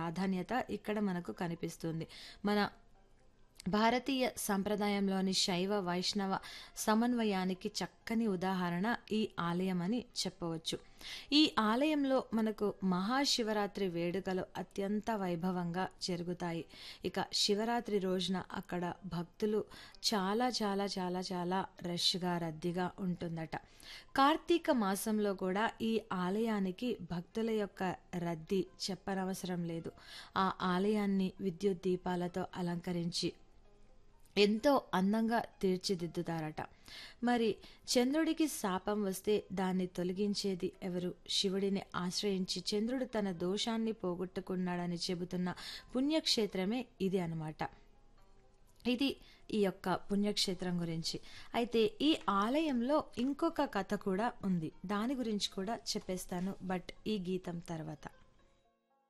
ప్రాధాన్యత ఇక్కడ మనకు కనిపిస్తుంది మన భారతీయ సంప్రదాయంలోని శైవ వైష్ణవ సమన్వయానికి చక్కని ఉదాహరణ ఈ ఆలయం అని చెప్పవచ్చు ఈ ఆలయంలో మనకు మహాశివరాత్రి వేడుకలు అత్యంత వైభవంగా జరుగుతాయి ఇక శివరాత్రి రోజున అక్కడ భక్తులు చాలా చాలా చాలా చాలా రష్గా రద్దీగా ఉంటుందట కార్తీక మాసంలో కూడా ఈ ఆలయానికి భక్తుల యొక్క రద్దీ చెప్పనవసరం లేదు ఆ ఆలయాన్ని విద్యుత్ దీపాలతో అలంకరించి ఎంతో అందంగా తీర్చిదిద్దుతారట మరి చంద్రుడికి శాపం వస్తే దాన్ని తొలగించేది ఎవరు శివుడిని ఆశ్రయించి చంద్రుడు తన దోషాన్ని పోగొట్టుకున్నాడని చెబుతున్న పుణ్యక్షేత్రమే ఇది అనమాట ఇది ఈ యొక్క పుణ్యక్షేత్రం గురించి అయితే ఈ ఆలయంలో ఇంకొక కథ కూడా ఉంది దాని గురించి కూడా చెప్పేస్తాను బట్ ఈ గీతం తర్వాత